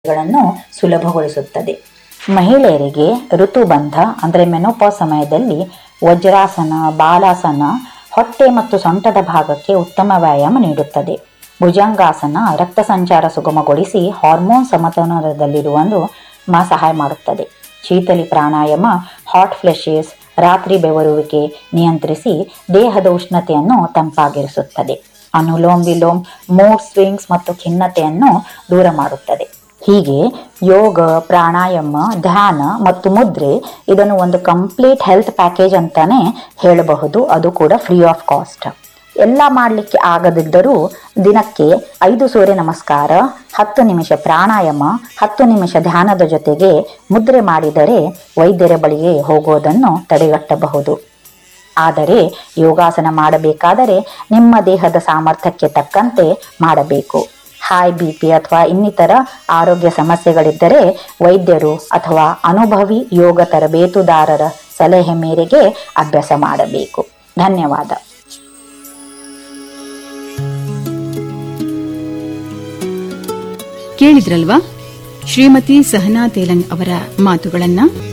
ಗಳನ್ನು ಸುಲಭಗೊಳಿಸುತ್ತದೆ ಮಹಿಳೆಯರಿಗೆ ಋತುಬಂಧ ಅಂದರೆ ಮೆನೋಪಾಸ್ ಸಮಯದಲ್ಲಿ ವಜ್ರಾಸನ ಬಾಲಾಸನ ಹೊಟ್ಟೆ ಮತ್ತು ಸೊಂಟದ ಭಾಗಕ್ಕೆ ಉತ್ತಮ ವ್ಯಾಯಾಮ ನೀಡುತ್ತದೆ ಭುಜಂಗಾಸನ ರಕ್ತ ಸಂಚಾರ ಸುಗಮಗೊಳಿಸಿ ಹಾರ್ಮೋನ್ ಸಮತೋಲನದಲ್ಲಿರುವಂದು ಮಾ ಸಹಾಯ ಮಾಡುತ್ತದೆ ಶೀತಲಿ ಪ್ರಾಣಾಯಾಮ ಹಾಟ್ ಫ್ಲೆಶಸ್ ರಾತ್ರಿ ಬೆವರುವಿಕೆ ನಿಯಂತ್ರಿಸಿ ದೇಹದ ಉಷ್ಣತೆಯನ್ನು ತಂಪಾಗಿರಿಸುತ್ತದೆ ಅನುಲೋಮ್ ವಿಲೋಮ್ ಮೂಡ್ ಸ್ವಿಂಗ್ಸ್ ಮತ್ತು ಖಿನ್ನತೆಯನ್ನು ದೂರ ಮಾಡುತ್ತದೆ ಹೀಗೆ ಯೋಗ ಪ್ರಾಣಾಯಾಮ ಧ್ಯಾನ ಮತ್ತು ಮುದ್ರೆ ಇದನ್ನು ಒಂದು ಕಂಪ್ಲೀಟ್ ಹೆಲ್ತ್ ಪ್ಯಾಕೇಜ್ ಅಂತಾನೆ ಹೇಳಬಹುದು ಅದು ಕೂಡ ಫ್ರೀ ಆಫ್ ಕಾಸ್ಟ್ ಎಲ್ಲ ಮಾಡಲಿಕ್ಕೆ ಆಗದಿದ್ದರೂ ದಿನಕ್ಕೆ ಐದು ಸೂರ್ಯ ನಮಸ್ಕಾರ ಹತ್ತು ನಿಮಿಷ ಪ್ರಾಣಾಯಾಮ ಹತ್ತು ನಿಮಿಷ ಧ್ಯಾನದ ಜೊತೆಗೆ ಮುದ್ರೆ ಮಾಡಿದರೆ ವೈದ್ಯರ ಬಳಿಗೆ ಹೋಗೋದನ್ನು ತಡೆಗಟ್ಟಬಹುದು ಆದರೆ ಯೋಗಾಸನ ಮಾಡಬೇಕಾದರೆ ನಿಮ್ಮ ದೇಹದ ಸಾಮರ್ಥ್ಯಕ್ಕೆ ತಕ್ಕಂತೆ ಮಾಡಬೇಕು ಹೈ ಬಿ ಪಿ ಅಥವಾ ಇನ್ನಿತರ ಆರೋಗ್ಯ ಸಮಸ್ಯೆಗಳಿದ್ದರೆ ವೈದ್ಯರು ಅಥವಾ ಅನುಭವಿ ಯೋಗ ತರಬೇತುದಾರರ ಸಲಹೆ ಮೇರೆಗೆ ಅಭ್ಯಾಸ ಮಾಡಬೇಕು ಧನ್ಯವಾದ ಕೇಳಿದ್ರಲ್ವಾ ಶ್ರೀಮತಿ ಸಹನಾ ತೇಲಂಗ್ ಅವರ ಮಾತುಗಳನ್ನ